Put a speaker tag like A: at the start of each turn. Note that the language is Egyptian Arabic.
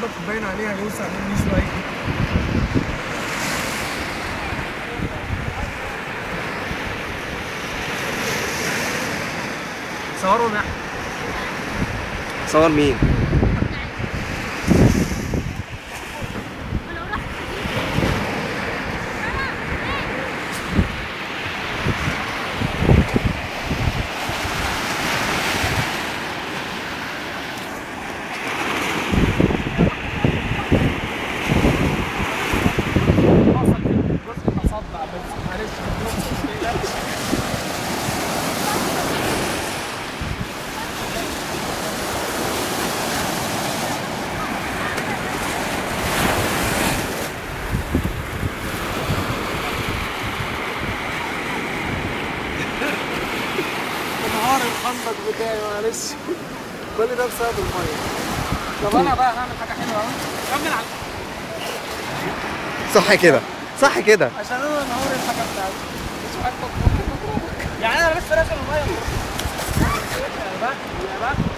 A: برضك باين عليها يوسع مني شويه صوروا نحن
B: صور مين
A: جزء تصدع بس معلش انهار الخندق بتاعي معلش كل ده بسبب الميه طب انا بقى هعمل حاجه حلوه قوي كمل على
B: صح كده صح كده
A: عشان انا انهار الحاجه بتاعتي مش عارف أطبخ. يعني انا لسه راكب الميه يا بقى يا بقى